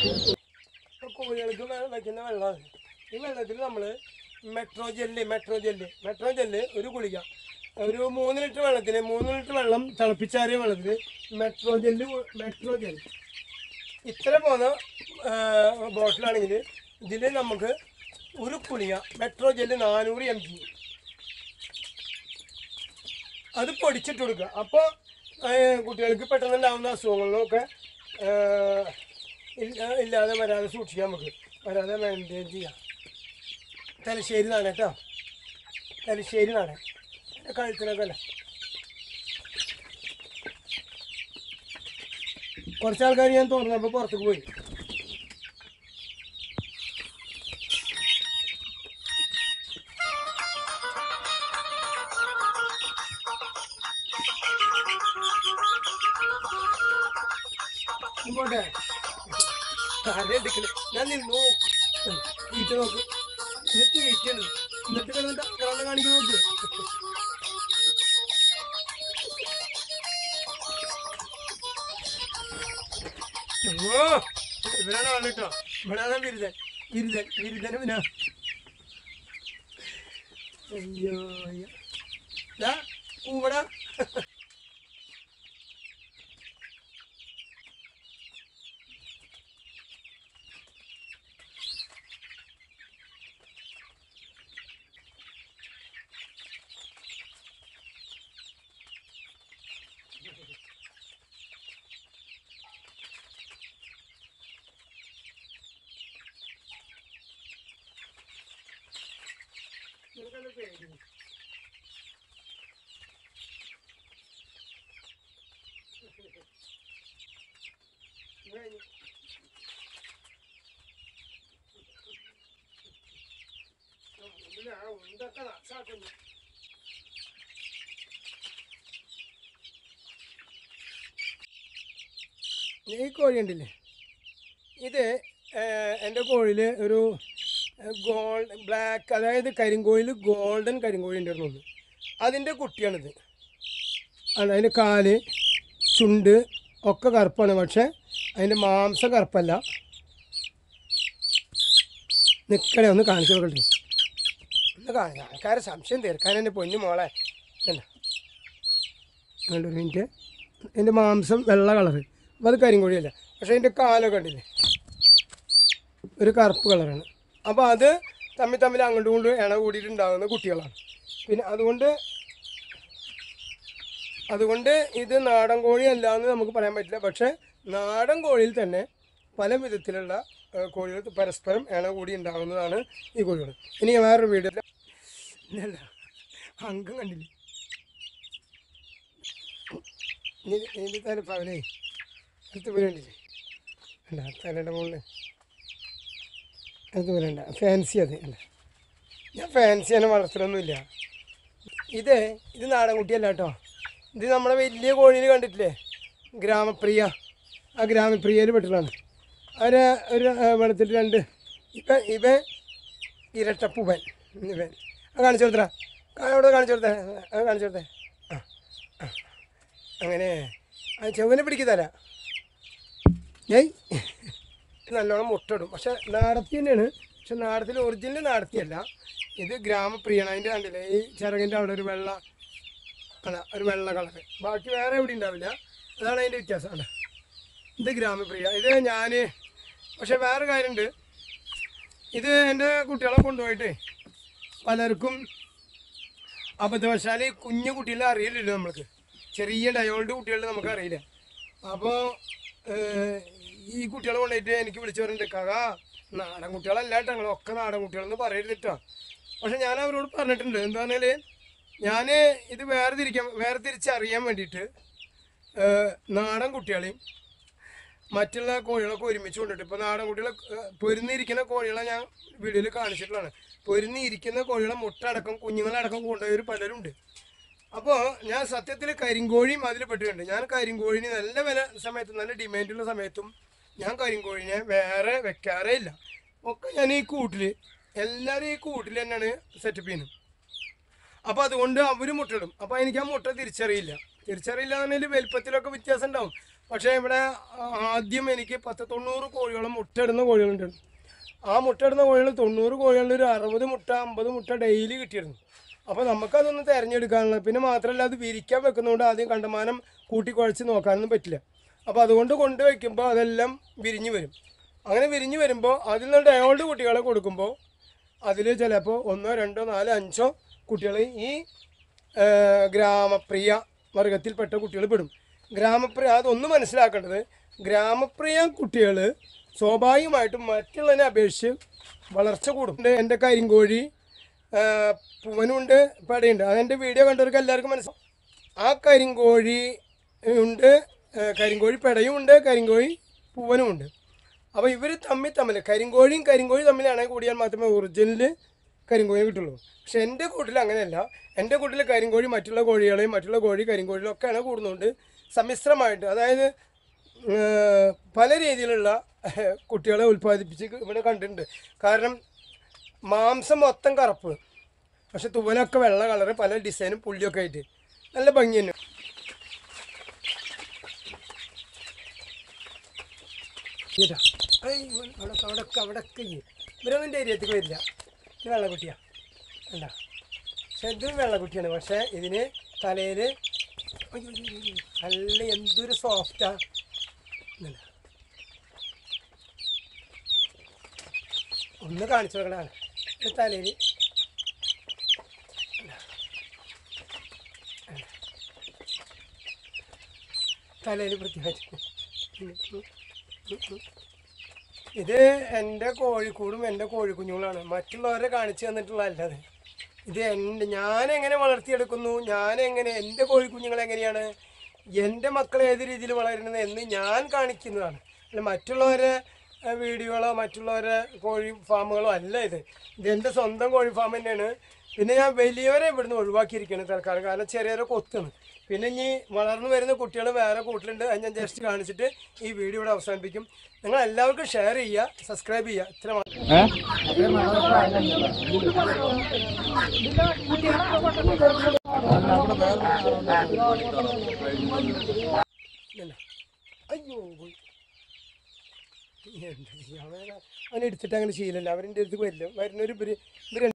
ഇപ്പൊ കോഴികൾക്ക് വെ- വെക്കുന്ന വെള്ളമാണ് ഈ വെള്ളത്തിൽ നമ്മൾ Metrogyl Metrogyl Metrogyl ഒരു ഗുളിക ഒരു മൂന്ന് ലിറ്റർ വെള്ളത്തിന് മൂന്ന് ലിറ്റർ വെള്ളം തിളപ്പിച്ചാറിയ വെള്ളത്തിൽ മെട്രോ ജെല്ല് കൊ- മെട്രോ ജെല്ല് ഇത്ര പോകുന്ന ബോട്ടിലാണെങ്കിൽ ഇതിൽ നമുക്ക് ഒരു ഗുളിക മെട്രോ ജെല്ല് നാനൂറ് എം ജി അത് പൊടിച്ചിട്ട് കൊടുക്കുക അപ്പോൾ കുട്ടികൾക്ക് പെട്ടെന്നുണ്ടാകുന്ന അസുഖങ്ങളിലൊക്കെ ഏഹ്, ഇല്ല- ഇല്ലാതെ വരാതെ സൂക്ഷിക്കാം നമുക്ക് വരാതെ മെയിൻറ്റെയിൻ ചെയ്യാം തലശ്ശേരി നാടൻ കേട്ടോ തലശ്ശേരി നാടൻ എൻ്റെ കഴുത്തിനൊക്കെ അല്ല കുറച്ച് ആൾക്കാർ ഞാൻ തുറന്നപ്പോൾ പുറത്തേക്ക് പോയി ഇങ്ങോട്ടെ ആരെ എടുക്കല് ഞാൻ നിന്നു തീറ്റ നോക്ക് ഇത് തീറ്റയാണ് എന്നിട്ട് കിടന്നിട്ട് കിടന്ന് കാണിക്കാൻ നോക്ക് ഓ ഇവരാണ് ആള് കേട്ടോ ഇവിടെയാണ് ബിരുദൻ ബിരുദൻ ബിരുദൻ പിന്നെ അയ്യോ അയ്യോ ദാ പൂവടാ നിനക്കെന്താ പേടി കഴിഞ്ഞു എന്തൊക്കെ നാശാക്കുന്നു ഈ കോഴി ഉണ്ടില്ലേ ഇത് ഏഹ്, എൻ്റെ കോഴിയിൽ ഒരു ഗോൾഡ് ബ്ലാക്ക് അതായത് കരിങ്കോഴിയിൽ ഗോൾഡൻ കരിങ്കോഴി ഉണ്ടായിരുന്നു ഒന്ന് അതിൻ്റെ കുട്ടിയാണിത് ആണ് അതിൻ്റെ കാല് ചുണ്ട് ഒക്കെ കറുപ്പാണ് പക്ഷേ അതിൻ്റെ മാംസം കറുപ്പല്ല നിൽക്കണേ ഒന്ന് കാണിച്ചു നോക്കട്ടെ ഒന്ന് കാണാം ആൾക്കാരെ സംശയം തീർക്കാൻ എൻ്റെ പൊന്നു മോളെ ഇതല്ല ഒരു മിനിറ്റ് എൻ്റെ മാംസം വെള്ള കളറ് അപ്പോൾ അത് കരിങ്കോഴിയല്ല പക്ഷേ അതിൻ്റെ കാലൊക്കെ ഉണ്ടില്ലേ ഒരു കറുപ്പ് കളറാണ് അപ്പോൾ അത് തമ്മിൽ തമ്മിൽ അങ്ങോട്ടും ഇങ്ങോട്ടും ഇണ കൂടിയിട്ടുണ്ടാകുന്ന കുട്ടികളാണ് പിന്നെ അതുകൊണ്ട് അതുകൊണ്ട് ഇത് നാടൻ കോഴി അല്ല എന്ന് നമുക്ക് പറയാൻ പറ്റില്ല പക്ഷേ നാടൻ കോഴിയിൽ തന്നെ പല വിധത്തിലുള്ള ഏഹ്, കോഴികൾ പരസ്പരം ഇണ കൂടി ഉണ്ടാകുന്നതാണ് ഈ കോഴികൾ ഇനി ഞാൻ വേറൊരു വീഡിയോ ഇല്ല അംഗം കണ്ടില്ലേ ഇനി ഇതിൻ്റെ തലപ്പാവലേ അടുത്ത് പോലെ കണ്ടില്ലേ അല്ല തലയുടെ മുകളിൽ അടുത്ത് പോലെ ഉണ്ട് ഫാൻസി അത് അല്ല ഞാൻ ഫാൻസിനെ വളർത്തലൊന്നുമില്ല ഇത് ഇത് നാടൻ കുട്ടിയല്ല കേട്ടോ ഇത് നമ്മുടെ വലിയ കോഴിയിൽ കണ്ടിട്ടില്ലേ ഗ്രാമപ്രിയ ആ ഗ്രാമപ്രിയയിൽ പെട്ടതാണ് അവർ ഒരു ആ, വെളുത്തിട്ട് രണ്ട് ഇവൻ ഇവൻ ഇരട്ടപ്പൂവൻ ഇവൻ അത് കാണിച്ചു കൊടുത്തടാ കാ- അവിടെ കാണിച്ചു കൊടുത്തേ അത് കാണിച്ചു കൊടുത്തേ ആ ആ അങ്ങനെ ആ ചെവനെ പിടിക്കുന്നതല്ല ഏയ് നല്ലോണം മുട്ടയിടും പക്ഷെ നാടത്തി തന്നെയാണ് പക്ഷെ നാടത്തിൽ ഒറിജിനൽ നാടത്തിയല്ല ഇത് ഗ്രാമപ്രിയാണ് അതിൻ്റെ കണ്ടില്ലേ ഈ ചിറകിൻ്റെ അവിടെ ഒരു വെള്ള അല്ല ഒരു വെള്ള കളറ് ബാക്കി വേറെ എവിടെ ഉണ്ടാവില്ല അതാണ് അതിൻ്റെ വ്യത്യാസം അല്ല ഇത് ഗ്രാമപ്രിയ ഇത് ഞാൻ പക്ഷെ വേറെ കാര്യമുണ്ട് ഇത് എൻ്റെ കുട്ടികളെ കൊണ്ടുപോയിട്ട് പലർക്കും അബദ്ധവശാൽ ഈ കുഞ്ഞു കുട്ടികളെ അറിയില്ലല്ലോ നമ്മൾക്ക് ചെറിയ ഡയോൾഡ് കുട്ടികളെ നമുക്ക് അറിയില്ല അപ്പോൾ ഈ കുട്ടികളെ കൊണ്ടുപോയിട്ട് എനിക്ക് വിളിച്ചു പറഞ്ഞിട്ട് കാകാ നാടൻ കുട്ടികളല്ല കേട്ടോ ഞങ്ങളൊക്കെ നാടൻ കുട്ടികളെന്ന് പറയരുത് കേട്ടോ പക്ഷെ ഞാൻ അവരോട് പറഞ്ഞിട്ടുണ്ട് എന്താ പറഞ്ഞാൽ ഞാൻ ഇത് വേർതിരിക്കാൻ വേർതിരിച്ചറിയാൻ വേണ്ടിയിട്ട് ഏഹ്, നാടൻ കുട്ടികളെയും മറ്റുള്ള കോഴികളൊക്കെ ഒരുമിച്ച് കൊണ്ടിട്ട് ഇപ്പോൾ നാടൻ കുട്ടികളെ ഏഹ്, പൊരുന്നിരിക്കുന്ന കോഴികളെ ഞാൻ വീഡിയോയിൽ കാണിച്ചിട്ടുള്ളതാണ് പൊരുന്നിരിക്കുന്ന കോഴികളെ മുട്ട അടക്കം കുഞ്ഞുങ്ങളടക്കം കൊണ്ടുപോയവർ പലരുണ്ട് അപ്പോൾ ഞാൻ സത്യത്തിൽ കരിങ്കോഴിയും അതിൽ പെട്ടിട്ടുണ്ട് ഞാൻ കരിങ്കോഴിന് നല്ല വില സമയത്ത് നല്ല ഡിമാൻഡുള്ള സമയത്തും ഞാൻ കരിങ്കോഴിനെ വേറെ വെക്കാറേ ഇല്ല ഒക്കെ ഞാൻ ഈ കൂട്ടിൽ എല്ലാവരും ഈ കൂട്ടിൽ തന്നെയാണ് സെറ്റപ്പ് ചെയ്യുന്നത് അപ്പോൾ അതുകൊണ്ട് അവർ മുട്ടയിടും അപ്പോൾ എനിക്ക് ആ മുട്ട തിരിച്ചറിയില്ല തിരിച്ചറിയില്ല എന്ന് പറഞ്ഞാൽ വലിപ്പത്തിലൊക്കെ വ്യത്യാസം ഉണ്ടാവും പക്ഷേ ഇവിടെ ആദ്യം എനിക്ക് പത്ത് തൊണ്ണൂറ് കോഴിയോളം മുട്ടയിടുന്ന കോഴികളുണ്ട് ആ മുട്ടയിടുന്ന കോഴികൾ തൊണ്ണൂറ് കോഴികളിൽ ഒരു അറുപത് മുട്ട അമ്പത് മുട്ട ഡെയിലി കിട്ടിയിരുന്നു അപ്പോൾ നമുക്കതൊന്ന് തിരഞ്ഞെടുക്കാനുള്ള പിന്നെ മാത്രമല്ല അത് വിരിക്കാൻ വെക്കുന്നതുകൊണ്ട് ആദ്യം കണ്ടമാനം കൂട്ടിക്കുഴച്ച് നോക്കാനൊന്നും പറ്റില്ല അപ്പോൾ അതുകൊണ്ട് കൊണ്ടുവയ്ക്കുമ്പോൾ അതെല്ലാം വിരിഞ്ഞ് വരും അങ്ങനെ വിരിഞ്ഞ് വരുമ്പോൾ അതിൽ നിന്ന് ഡയോൾഡ് കുട്ടികളെ കൊടുക്കുമ്പോൾ അതിൽ ചിലപ്പോൾ ഒന്നോ രണ്ടോ നാലോ അഞ്ചോ കുട്ടികൾ ഈ ആ, ഗ്രാമപ്രിയ വർഗത്തിൽപ്പെട്ട കുട്ടികൾ പെടും ഗ്രാമപ്രിയ അതൊന്ന് മനസ്സിലാക്കേണ്ടത് ഗ്രാമപ്രിയ കുട്ടികൾ സ്വാഭാവികമായിട്ടും മറ്റുള്ളതിനെ അപേക്ഷിച്ച് വളർച്ച കൂടും ഉണ്ട് എൻ്റെ കരിങ്കോഴി ആ, പൂവനുണ്ട് പടയുണ്ട് അതെൻ്റെ വീഡിയോ കണ്ടവർക്ക് എല്ലാവർക്കും മനസ്സിലാവും ആ കരിങ്കോഴി ഉണ്ട് ആ, കരിങ്കോഴി പെടയും ഉണ്ട് കരിങ്കോഴി പൂവനും ഉണ്ട് അപ്പോൾ ഇവർ തമ്മിൽ തമ്മിൽ കരിങ്കോഴിയും കരിങ്കോഴി തമ്മിലാണെങ്കിൽ കൂടിയാൽ മാത്രമേ ഒറിജിനൽ കരിങ്കോഴി കിട്ടുള്ളൂ പക്ഷെ എൻ്റെ കൂട്ടിൽ അങ്ങനെയല്ല എൻ്റെ കൂട്ടിൽ കരിങ്കോഴി മറ്റുള്ള കോഴികളെയും മറ്റുള്ള കോഴി കരിങ്കോഴികളും ഒക്കെയാണ് കൂടുന്നുണ്ട് സമ്മിശ്രമായിട്ട് അതായത് ഏർ, പല രീതിയിലുള്ള ഏർ, കുട്ടികളെ ഉൽപ്പാദിപ്പിച്ച് ഇവിടെ കണ്ടിട്ടുണ്ട് കാരണം മാംസം മൊത്തം കറുപ്പ് പക്ഷെ തുവലൊക്കെ വെള്ള കളറ് പല ഡിസൈനും പുള്ളിയൊക്കെ ആയിട്ട് നല്ല ഭംഗി തന്നെ ഇതാ. ഏയ് ഇവൻ അവിടൊക്കെ അവിടൊക്കെ അവിടൊക്കെ ഈ. ഇവരൊന്നും എൻ്റെ ഏരിയത്തേക്ക് വരില്ല ഇത് വെള്ളക്കുട്ടിയാ അല്ല പക്ഷെ ഇത് വെള്ളക്കുട്ടിയാണ് പക്ഷെ ഇതിന് തലയിൽ നല്ല എന്തൊരു സോഫ്റ്റാ ഇന്നല്ല. ഒന്ന് കാണിച്ചു നോക്കണ തലയിൽ തലയിൽ പ്രത്യേകിച്ച് ഇത് എൻ്റെ കോഴിക്കൂടും എൻ്റെ കോഴിക്കുഞ്ഞുങ്ങളാണ് മറ്റുള്ളവരെ കാണിച്ചു തന്നിട്ടുള്ളതല്ലത് ഇത് എൻ്റെ ഞാൻ എങ്ങനെ വളർത്തിയെടുക്കുന്നു ഞാൻ എങ്ങനെ എൻ്റെ കോഴിക്കുഞ്ഞുങ്ങൾ എങ്ങനെയാണ് എൻ്റെ മക്കൾ ഏത് രീതിയിൽ വളരുന്നത് എന്ന് ഞാൻ കാണിക്കുന്നതാണ് അല്ല മറ്റുള്ളവരെ ഏഹ്, വീഡിയോകളോ മറ്റുള്ളവരെ കോഴി ഫാമുകളോ അല്ല ഇത് ഇത് എൻ്റെ സ്വന്തം കോഴി ഫാം തന്നെയാണ് പിന്നെ ഞാൻ വലിയവരെ ഇവിടുന്ന് ഒഴിവാക്കിയിരിക്കുകയാണ് തൽക്കാലം കാരണം ചെറിയവരെ കൊത്തുന്നു പിന്നെ ഇനി വളർന്നു വരുന്ന കുട്ടികൾ വേറെ കൂട്ടിലുണ്ട് അത് ഞാൻ ജസ്റ്റ് കാണിച്ചിട്ട് ഈ വീഡിയോ ഇവിടെ അവസാനിപ്പിക്കും നിങ്ങൾ എല്ലാവർക്കും ഷെയർ ചെയ്യുക സബ്സ്ക്രൈബ് ചെയ്യുക ഇത്ര മാത്രം ഇല്ല. അയ്യോ പോയി എന്താ ചെയ്യാ? അവനെ അവനെ എടുത്തിട്ട് അങ്ങനെ ചെയ്യില്ലല്ലോ അവരെൻ്റെ അടുത്ത് വരില്ല വരുന്നൊരു ഇവര് ഇവര്